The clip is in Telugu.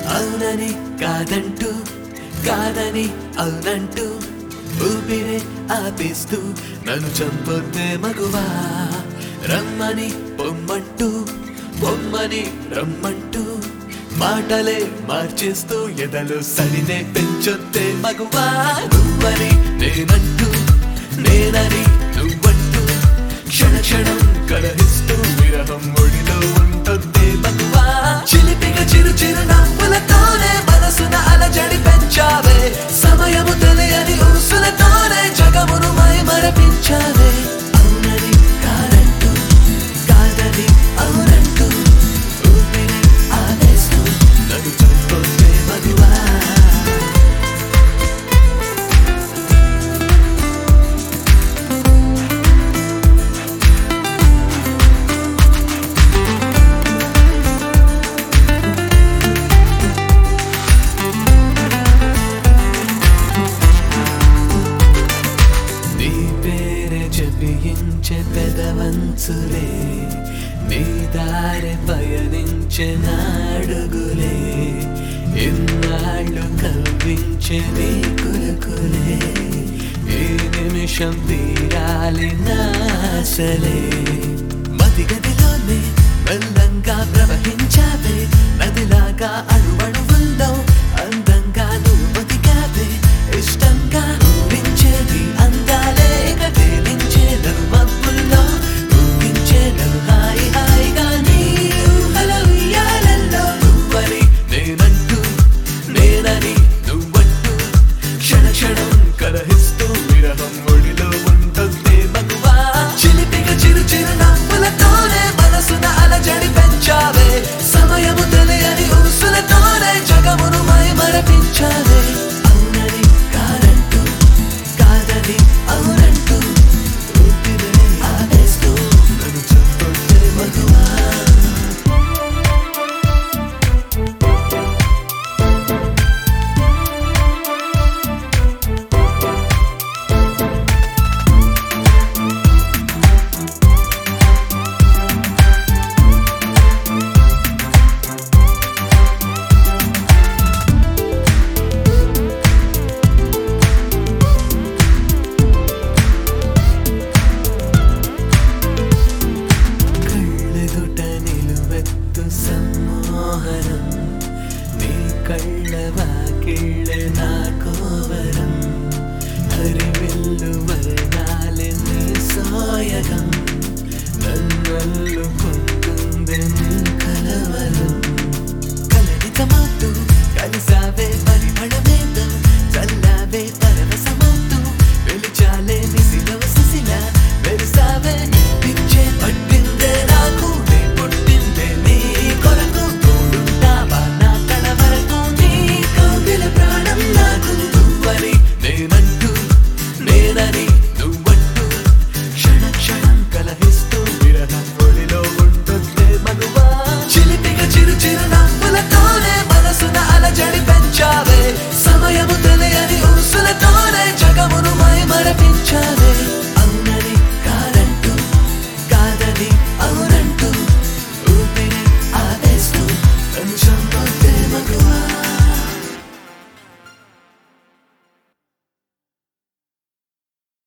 అవునని కాదంటూ కాదని అవునంటూ ఊపిరే ఆపిస్తూ నన్ను చంపొద్దే మగువా రమ్మని పొమ్మంటూ పొమ్మని రమ్మంటూ మాటలే మార్చేస్తూ ఎదలు సడినే పెంచొద్దే మగువా నువ్వని నేనంటూ నేనని నువ్వంటూ క్షణ క్షణం కలహిస్తూ విరహం ఒడిలో ఉంటుంది మగువా చిలిపిగా చిరు చిరు నవ్వులతోనే మనసున అలజడి పెంచావే సమయము తెలియని ఊసులతోనే జగమును మై మరపించావే అవునని కాదంటూ కాదని అవునంటూ ఊపిరి ఆనేస్తూ నన్ను చంపొద్దే మగువా నీ పేరే జపించే పెదవంచులే నీ దారి పయనించే నాడుగులే ఇన్నాళ్ళు కల్పించే నీ కులుకులే ఈ నిమిషం తీరాలి నాసలే మది గదిలోనే మెల్లంగా ప్రవహించావే నదిలాగా అణువణువుల్లో అందంగా నువ్వు బతికావే ఇష్టంగా ఊరించేది అందాలే ఇక తేలించే నన్ను మబ్బుల్లో ఊగించే నన్ను హాయి హాయిగా నీ ఊహల ఉయ్యాలల్లో నువ్వని నేనంటూ నేనని నువ్వంటూ క్షణ క్షణం కలహిస్తూ విరహం ఒడిలో ఉంటుంది మగువా చిలిపిగా చిరు చిరు నవ్వులతోనే మనసున అలజడి పెంచావే సమయము తెలియని ఊసులతోనే జగమును మై మరపించావే అవునని కాదంటూ కాదని అవునంటూ ఊపిరే ఆడేస్తూ నన్ను చంపొద్దే మగువా కళ్ళెదుట నిలువెత్తు సమ్మోహనం నీ కళ్ళ వాకిళ్ళ నా కోవరం హరివిల్లు వర్ణాలే నీ సాయగం నన్నల్లుకుంటుంది నీ కలవరం కలడిత మాతు కలిసావే